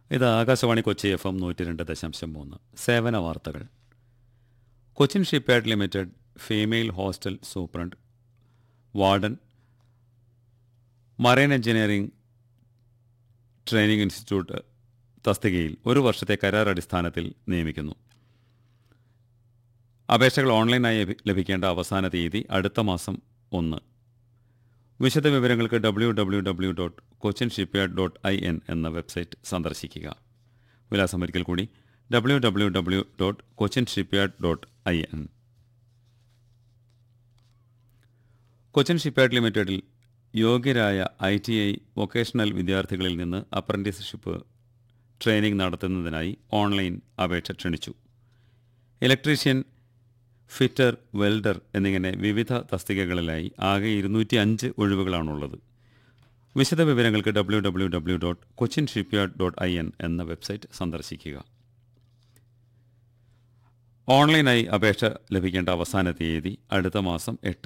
ഇത് Akashvani Kochi F M നൂറ്റി രണ്ട് ദശാംശം മൂന്ന് സേവന വാർത്തകൾ Cochin shipyard limited female hostel superintendent warden marine engineering training institute തസ്തികയിൽ ഒരു വർഷത്തെ കരാർ അടിസ്ഥാനത്തിൽ നിയമിക്കുന്നു അപേക്ഷകൾ ഓൺലൈനായി ലഭി- ലഭിക്കേണ്ട അവസാന തീയതി അടുത്ത മാസം ഒന്ന് വിശദ വിവരങ്ങൾക്ക് W W W dot Cochin shipyard dot I N എന്ന വെബ്സൈറ്റ് സന്ദർശിക്കുക വിലാസം ഒരിക്കൽ കൂടി W W W dot Cochin shipyard dot I N Cochin shipyard ലിമിറ്റഡിൽ യോഗ്യരായ ഐ ടി ഐ വൊക്കേഷണൽ വിദ്യാർത്ഥികളിൽ നിന്ന് അപ്രന്റീസ്ഷിപ്പ് ട്രെയിനിംഗ് നടത്തുന്നതിനായി ഓൺലൈൻ അപേക്ഷ ക്ഷണിച്ചു ഇലക്ട്രീഷ്യൻ ഫിറ്റർ വെൽഡർ എന്നിങ്ങനെ വിവിധ തസ്തികകളിലായി ആകെ ഇരുന്നൂറ്റി അഞ്ച് ഒഴിവുകളാണുള്ളത് വിശദ വിവരങ്ങൾക്ക് W W W dot Cochin shipyard dot I N എന്ന വെബ്സൈറ്റ് സന്ദർശിക്കുക ഓൺലൈനായി അപേക്ഷ ലഭിക്കേണ്ട അവസാന തീയതി അടുത്ത മാസം എട്ട്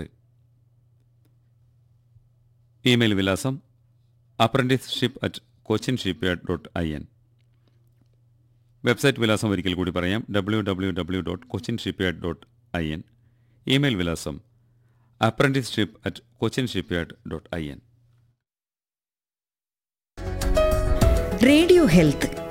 ഇമെയിൽ വിലാസം apprenticeship at Cochin shipyard dot I N website വിലാസം ഒരിക്കൽ കൂടി പറയാം W W W dot Cochin shipyard dot I N email വിലാസം apprenticeship at Cochin shipyard dot I N radio health